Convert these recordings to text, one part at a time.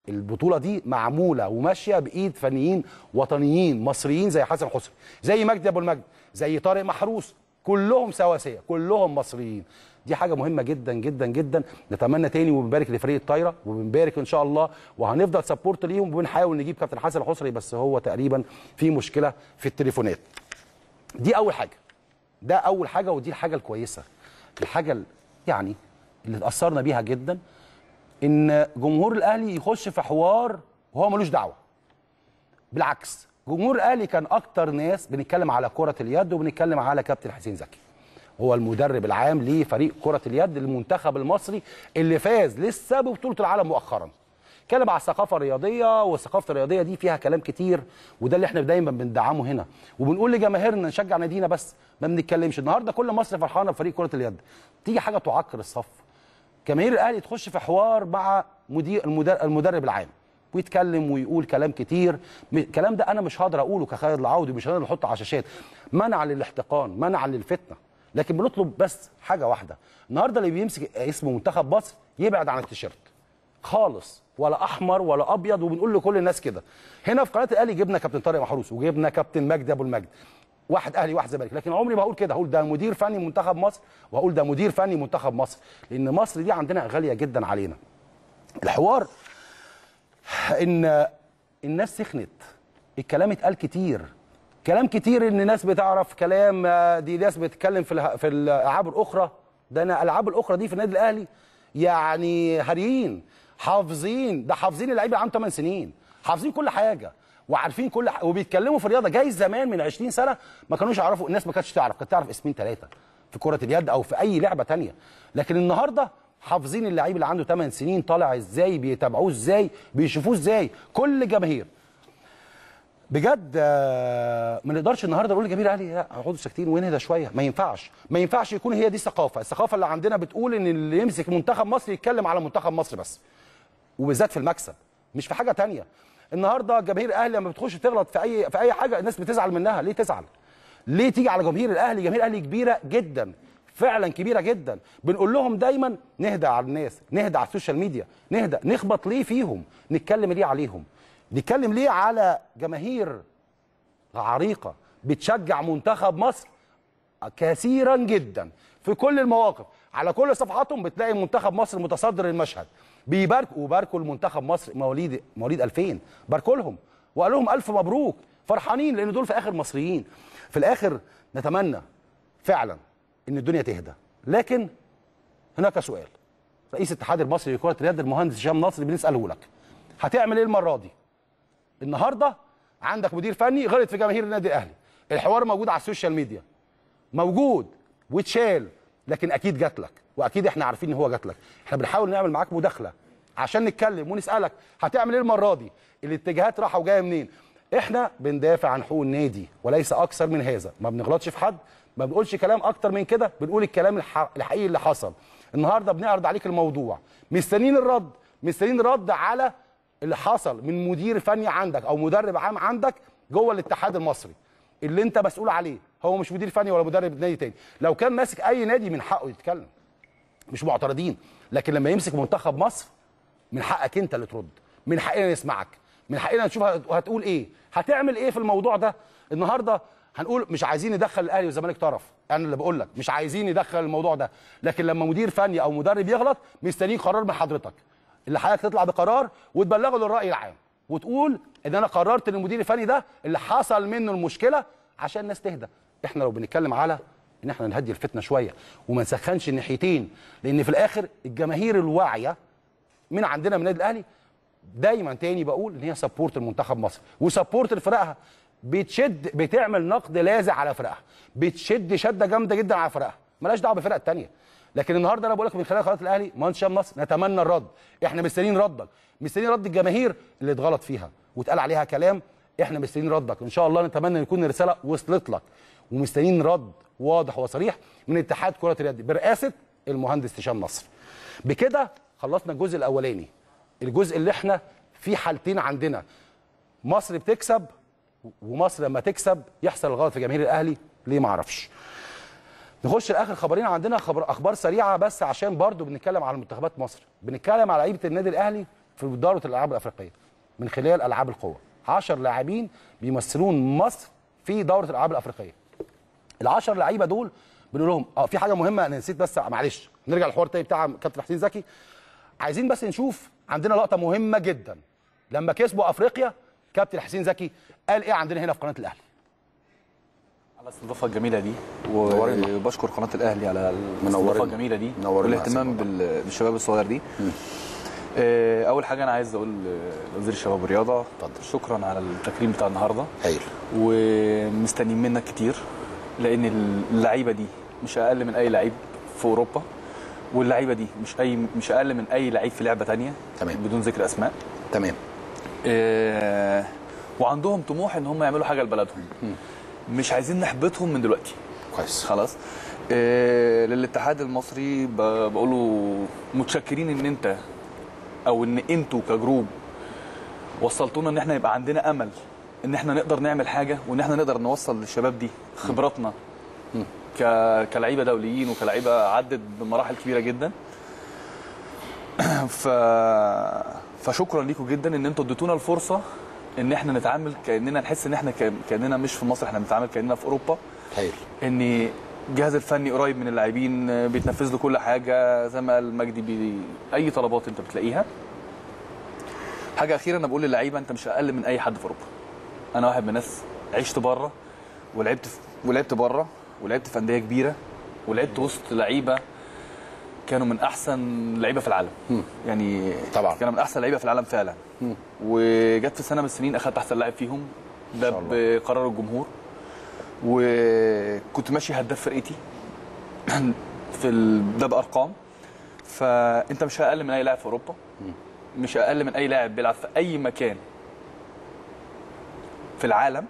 البطوله دي معموله وماشيه بايد فنيين وطنيين مصريين زي حسن حسني زي مجدي ابو المجد زي طارق محروس كلهم سواسيه كلهم مصريين دي حاجه مهمه جدا جدا جدا نتمنى تاني وبنبارك لفريق الطايره وبنبارك ان شاء الله وهنفضل سبورت ليهم وبنحاول نجيب كابتن حسن الحسري بس هو تقريبا في مشكله في التليفونات دي اول حاجه ده اول حاجه ودي الحاجه الكويسه الحاجه ال- يعني اللي اتاثرنا بيها جدا ان جمهور الاهلي يخش في حوار وهو ملوش دعوه بالعكس جمهور الاهلي كان اكتر ناس بنتكلم على كره اليد وبنتكلم على كابتن حسين زكي هو المدرب العام لفريق كره اليد المنتخب المصري اللي فاز لسه ببطوله العالم مؤخرا اتكلم على الثقافه الرياضيه والثقافه الرياضيه دي فيها كلام كتير وده اللي احنا دايما بندعمه هنا وبنقول لجماهيرنا نشجع نادينا بس ما بنتكلمش النهارده كل مصر فرحانه بفريق كره اليد تيجي حاجه تعكر الصف جماهير الاهلي تخش في حوار مع مدير المدرب, المدرب العام ويتكلم ويقول كلام كتير م- الكلام ده انا مش هقدر اقوله كخالد العودي مش هنقدر نحطه على شاشات منع للاحتقان منع للفتنه لكن بنطلب بس حاجه واحده النهارده اللي بيمسك اسم منتخب مصر يبعد عن التيشيرت خالص ولا احمر ولا ابيض وبنقول لكل الناس كده هنا في قناه الاهلي جبنا كابتن طارق محروس وجبنا كابتن مجدي ابو المجد واحد اهلي واحد زمالك لكن عمري ما هقول كده هقول ده مدير فني منتخب مصر وهقول ده مدير فني منتخب مصر لان مصر دي عندنا غاليه جدا علينا الحوار ان الناس سخنت الكلام اتقال كتير كلام كتير ان ناس بتعرف كلام آه، دي ناس بتتكلم في اله- في الالعاب الاخرى ده انا الالعاب الاخرى دي في النادي الاهلي يعني هاريين حافظين ده حافظين اللعيبه عنده 8 سنين حافظين كل حاجه وعارفين كل حاجة وبيتكلموا في الرياضه جاي زمان من 20 سنه ما كانوش يعرفوا الناس ما كانتش تعرف كانت تعرف اسمين ثلاثه في كره اليد او في اي لعبه تانية لكن النهارده حافظين اللعيب اللي عنده 8 سنين طالع ازاي بيتابعوه ازاي بيشوفوه ازاي كل جماهير بجد آه، ما نقدرش النهارده نقول لجماهير الاهلي لا اقعدوا ساكتين ونهدى شويه ما ينفعش ما ينفعش يكون هي دي الثقافه الثقافه اللي عندنا بتقول ان اللي يمسك منتخب مصر يتكلم على منتخب مصر بس وبالذات في المكسب مش في حاجه تانية النهارده جماهير الاهلي لما بتخش تغلط في اي في اي حاجه الناس بتزعل منها ليه تزعل ليه تيجي على جماهير الاهلي جماهير الاهلي كبيره جدا فعلا كبيره جدا بنقول لهم دايما نهدى على الناس نهدى على السوشيال ميديا نهدى نخبط ليه فيهم نتكلم ليه عليهم نتكلم ليه على جماهير عريقه بتشجع منتخب مصر كثيرا جدا في كل المواقف على كل صفحاتهم بتلاقي منتخب مصر متصدر المشهد بيباركوا وباركوا المنتخب مصر مواليد مواليد 2000 باركوا لهم وقال لهم الف مبروك فرحانين لان دول في اخر مصريين في الاخر نتمنى فعلا ان الدنيا تهدى لكن هناك سؤال رئيس الاتحاد المصري لكره اليد المهندس هشام نصر بنساله لك هتعمل ايه المره دي النهارده عندك مدير فني غلط في جماهير النادي الاهلي الحوار موجود على السوشيال ميديا موجود واتشال لكن اكيد جات لك واكيد احنا عارفين ان هو جات لك احنا بنحاول نعمل معاك مداخله عشان نتكلم ونسالك هتعمل ايه المره دي الاتجاهات رايحه وجايه منين احنا بندافع عن حقوق النادي وليس اكثر من هذا ما بنغلطش في حد ما بنقولش كلام اكتر من كده بنقول الكلام الح- الحقيقي اللي حصل النهارده بنعرض عليك الموضوع مستنيين الرد مستنيين الرد على اللي حصل من مدير فني عندك او مدرب عام عندك جوه الاتحاد المصري اللي انت مسؤول عليه هو مش مدير فني ولا مدرب نادي تاني لو كان ماسك اي نادي من حقه يتكلم مش معترضين لكن لما يمسك منتخب مصر من حقك انت اللي ترد من حقنا نسمعك من حقنا نشوف هت- هتقول ايه هتعمل ايه في الموضوع ده النهارده هنقول مش عايزين ندخل الاهلي والزمالك طرف انا اللي بقول لك مش عايزين ندخل الموضوع ده لكن لما مدير فني او مدرب يغلط مستنيين قرار من حضرتك اللي حضرتك تطلع بقرار وتبلغه للراي العام وتقول ان انا قررت ان المدير الفني ده اللي حصل منه المشكله عشان الناس تهدى احنا لو بنتكلم على ان احنا نهدي الفتنه شويه وما نسخنش الناحيتين لان في الاخر الجماهير الواعيه من عندنا من النادي الاهلي دايما تاني بقول ان هي سبورت المنتخب مصر وسبورت لفرقها بتشد بتعمل نقد لاذع على فرقها بتشد شده جامده جدا على فرقها مالهاش دعوه بالفرق الثانيه لكن النهارده انا بقول لك من خلال قناه الاهلي مهندس شام مصر نتمنى الرد احنا مستنيين ردك مستنيين رد الجماهير اللي اتغلط فيها واتقال عليها كلام احنا مستنيين ردك ان شاء الله نتمنى ان يكون الرساله وصلت لك ومستنيين رد واضح وصريح من اتحاد كره اليد برئاسه المهندس هشام نصر بكده خلصنا الجزء الاولاني الجزء اللي احنا في حالتين عندنا مصر بتكسب ومصر لما تكسب يحصل الغلط في جماهير الاهلي ليه ما اعرفش نخش لاخر خبرين عندنا خبر اخبار سريعه بس عشان برضو بنتكلم على منتخبات مصر بنتكلم على لعيبه النادي الاهلي في دوره الالعاب الافريقيه من خلال العاب القوه 10 لاعبين بيمثلون مصر في دوره الالعاب الافريقيه ال10 لعيبه دول بنقول لهم اه في حاجه مهمه انا نسيت بس معلش نرجع للحوار تاني بتاع كابتن حسين زكي عايزين بس نشوف عندنا لقطه مهمه جدا لما كسبوا افريقيا كابتن حسين زكي قال ايه عندنا هنا في قناه الاهلي على الاستضافه الجميله دي منورنا. وبشكر قناه الاهلي على منورنا. الاستضافه الجميله دي منورنا والاهتمام أحسن بال- بالشباب الصغير دي آه، اول حاجه انا عايز اقول لوزير الشباب والرياضه اتفضل. شكرا على التكريم بتاع النهارده هايل ومستنيين منك كتير لان اللعيبه دي مش اقل من اي لعيب في اوروبا واللعيبه دي مش اي مش اقل من اي لعيب في لعبه تانية تمام. بدون ذكر اسماء تمام آه، وعندهم طموح ان هم يعملوا حاجه لبلدهم مش عايزين نحبطهم من دلوقتي كويس خلاص آه، للاتحاد المصري ب- بقوله متشكرين ان انت او ان انتوا كجروب وصلتونا ان احنا يبقى عندنا امل ان احنا نقدر نعمل حاجه وان احنا نقدر نوصل للشباب دي خبراتنا ك... كلعيبه دوليين وكلعيبه عدت بمراحل كبيره جدا ف... فشكرا ليكم جدا ان انتوا اديتونا الفرصه ان احنا نتعامل كاننا نحس ان احنا ك... كاننا مش في مصر احنا بنتعامل كاننا في اوروبا هايل ان الجهاز الفني قريب من اللاعبين بيتنفذ له كل حاجه زي ما قال مجدي بي... اي طلبات انت بتلاقيها حاجه اخيره انا بقول للعيبه انت مش اقل من اي حد في اوروبا انا واحد من الناس عشت بره ولعبت في... ولعبت بره ولعبت في انديه كبيره ولعبت وسط لعيبه كانوا من احسن لعيبه في العالم يعني طبعا. كانوا من احسن لعيبه في العالم فعلا وجت في سنه من السنين اخدت احسن لاعب فيهم ده شاء الله. بقرار الجمهور وكنت ماشي هداف فرقتي في ال... ده بارقام فانت مش اقل من اي لاعب في اوروبا مش اقل من اي لاعب بيلعب في اي مكان في العالم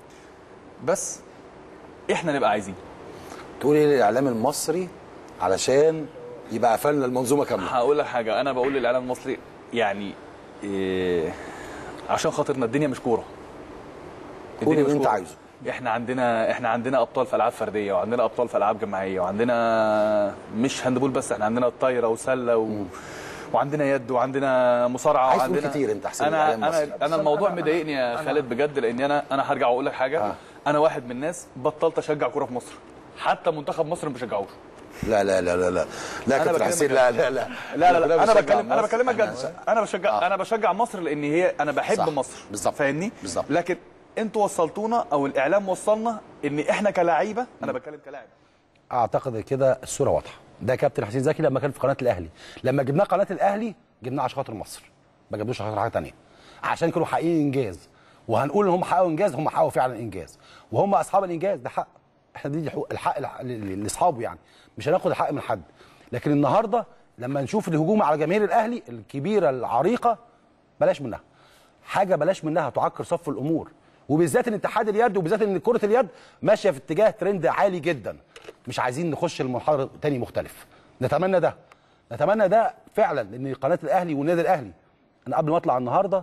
بس احنا نبقى عايزين تقول ايه للاعلام المصري علشان يبقى قفلنا المنظومه كامله هقول لك حاجه انا بقول للاعلام المصري يعني إيه عشان خاطرنا الدنيا مش كوره قول اللي مش انت كورة. عايزه. احنا عندنا احنا عندنا ابطال في العاب فرديه وعندنا ابطال في العاب جماعيه وعندنا مش هاندبول بس احنا عندنا طايره وسله و... وعندنا يد وعندنا مصارعه عايز تقول وعندنا كتير انت حسين انا الإعلام المصري. انا انا الموضوع مضايقني يا خالد بجد لان انا انا هرجع واقول لك حاجه آه. انا واحد من الناس بطلت اشجع كوره في مصر حتى منتخب مصر ما بشجعوش لا لا لا لا لا لا أنا كابتن بكلمك حسين جد. لا لا لا لا لا لا انا بشجع بتكلم انا مصر. بكلمك أنا جد انا بشجع آه. انا بشجع مصر لان هي انا بحب صح. مصر بالظبط. فاهمني بالظبط. لكن انتوا وصلتونا او الاعلام وصلنا ان احنا كلاعيبه انا بتكلم كلاعب اعتقد كده الصوره واضحه ده كابتن حسين زكي لما كان في قناه الاهلي لما جبناه قناه الاهلي جبناه عشان خاطر مصر ما جبناش عشان خاطر حاجه ثانيه عشان كانوا حقيقيين انجاز وهنقول ان هم حققوا انجاز هم حققوا فعلا انجاز وهم اصحاب الانجاز ده حق احنا بندي حقوق- الحق الح- ل- لاصحابه يعني مش هناخد الحق من حد لكن النهارده لما نشوف الهجوم على جماهير الاهلي الكبيره العريقه بلاش منها حاجه بلاش منها تعكر صف الامور وبالذات ان اتحاد اليد وبالذات ان كره اليد ماشيه في اتجاه ترند عالي جدا مش عايزين نخش المنحدر تاني مختلف نتمنى ده نتمنى ده فعلا ان قناه الاهلي والنادي الاهلي انا قبل ما اطلع النهارده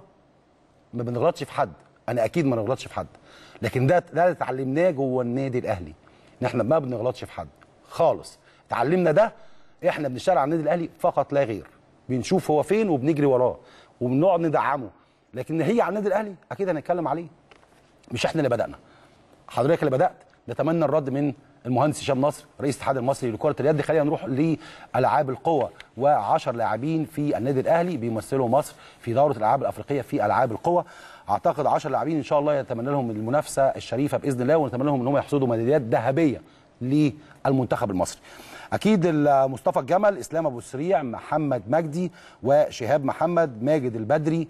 ما بنغلطش في حد انا اكيد ما نغلطش في حد لكن ده ده اللي اتعلمناه جوه النادي الاهلي ان احنا ما بنغلطش في حد خالص اتعلمنا ده احنا بنشتغل على النادي الاهلي فقط لا غير بنشوف هو فين وبنجري وراه وبنقعد ندعمه لكن هي على النادي الاهلي اكيد هنتكلم عليه مش احنا اللي بدانا حضرتك اللي بدات نتمنى الرد من المهندس هشام نصر رئيس الاتحاد المصري لكره اليد خلينا نروح لالعاب القوى و10 لاعبين في النادي الاهلي بيمثلوا مصر في دوره الالعاب الافريقيه في العاب القوى اعتقد 10 لاعبين ان شاء الله يتمنى لهم المنافسه الشريفه باذن الله ونتمنى لهم ان هم يحصدوا ميداليات ذهبيه للمنتخب المصري اكيد مصطفى الجمل اسلام ابو السريع محمد مجدي وشهاب محمد ماجد البدري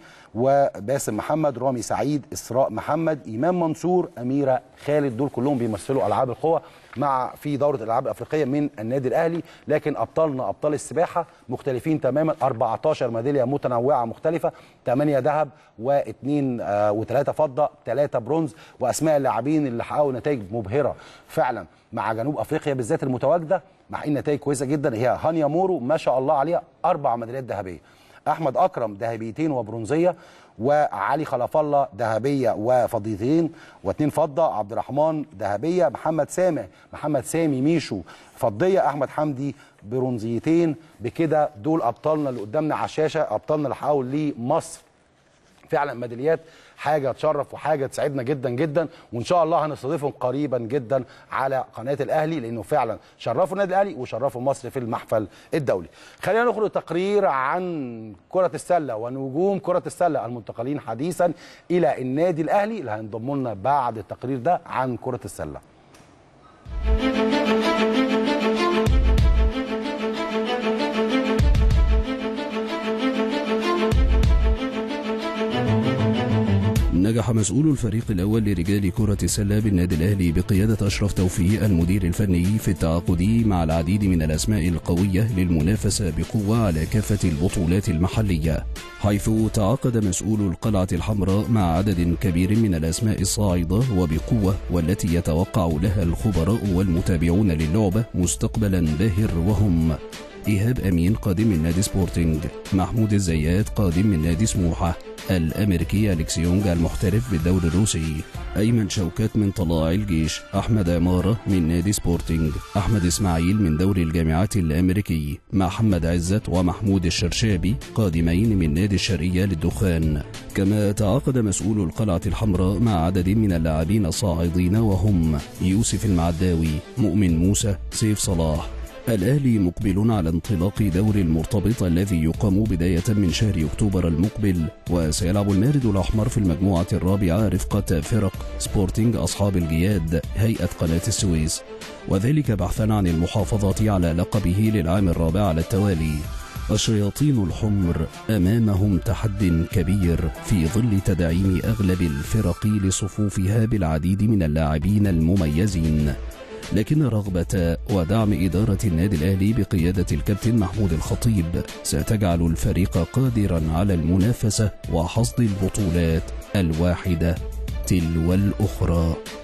وباسم محمد رامي سعيد اسراء محمد امام منصور اميره خالد دول كلهم بيمثلوا العاب القوى مع في دوره الالعاب الافريقيه من النادي الاهلي لكن ابطالنا ابطال السباحه مختلفين تماما 14 ميداليه متنوعه مختلفه 8 ذهب واثنين وثلاثه فضه ثلاثه برونز واسماء اللاعبين اللي حققوا نتائج مبهره فعلا مع جنوب افريقيا بالذات المتواجده مع ان نتائج كويسه جدا هي هانيا مورو ما شاء الله عليها اربع ميداليات ذهبيه احمد اكرم ذهبيتين وبرونزيه وعلي خلف الله ذهبيه وفضيتين واثنين فضه عبد الرحمن ذهبيه محمد سامع محمد سامي ميشو فضيه احمد حمدي برونزيتين بكده دول ابطالنا اللي قدامنا على الشاشه ابطالنا اللي حققوا لمصر فعلا ميداليات حاجه تشرف وحاجه تسعدنا جدا جدا وان شاء الله هنستضيفهم قريبا جدا على قناه الاهلي لانه فعلا شرفوا النادي الاهلي وشرفوا مصر في المحفل الدولي. خلينا نخرج تقرير عن كره السله ونجوم كره السله المنتقلين حديثا الى النادي الاهلي اللي هينضموا لنا بعد التقرير ده عن كره السله. نجح مسؤول الفريق الأول لرجال كرة السلة بالنادي الأهلي بقيادة أشرف توفيق المدير الفني في التعاقد مع العديد من الأسماء القوية للمنافسة بقوة على كافة البطولات المحلية حيث تعاقد مسؤول القلعة الحمراء مع عدد كبير من الأسماء الصاعدة وبقوة والتي يتوقع لها الخبراء والمتابعون للعبة مستقبلا باهر وهم إيهاب أمين قادم من نادي سبورتنج محمود الزيات قادم من نادي سموحة الأمريكي أليكسيونج المحترف بالدوري الروسي أيمن شوكات من طلاع الجيش أحمد عمارة من نادي سبورتنج أحمد إسماعيل من دوري الجامعات الأمريكي محمد عزت ومحمود الشرشابي قادمين من نادي الشرقية للدخان كما تعاقد مسؤول القلعة الحمراء مع عدد من اللاعبين الصاعدين وهم يوسف المعداوي مؤمن موسى سيف صلاح الأهلي مقبل على انطلاق دور المرتبط الذي يقام بداية من شهر أكتوبر المقبل وسيلعب المارد الأحمر في المجموعة الرابعة رفقة فرق سبورتينج أصحاب الجياد هيئة قناة السويس وذلك بحثا عن المحافظة على لقبه للعام الرابع على التوالي الشياطين الحمر أمامهم تحد كبير في ظل تدعيم أغلب الفرق لصفوفها بالعديد من اللاعبين المميزين لكن رغبة ودعم إدارة النادي الأهلي بقيادة الكابتن محمود الخطيب ستجعل الفريق قادرا على المنافسة وحصد البطولات الواحدة تلو الأخرى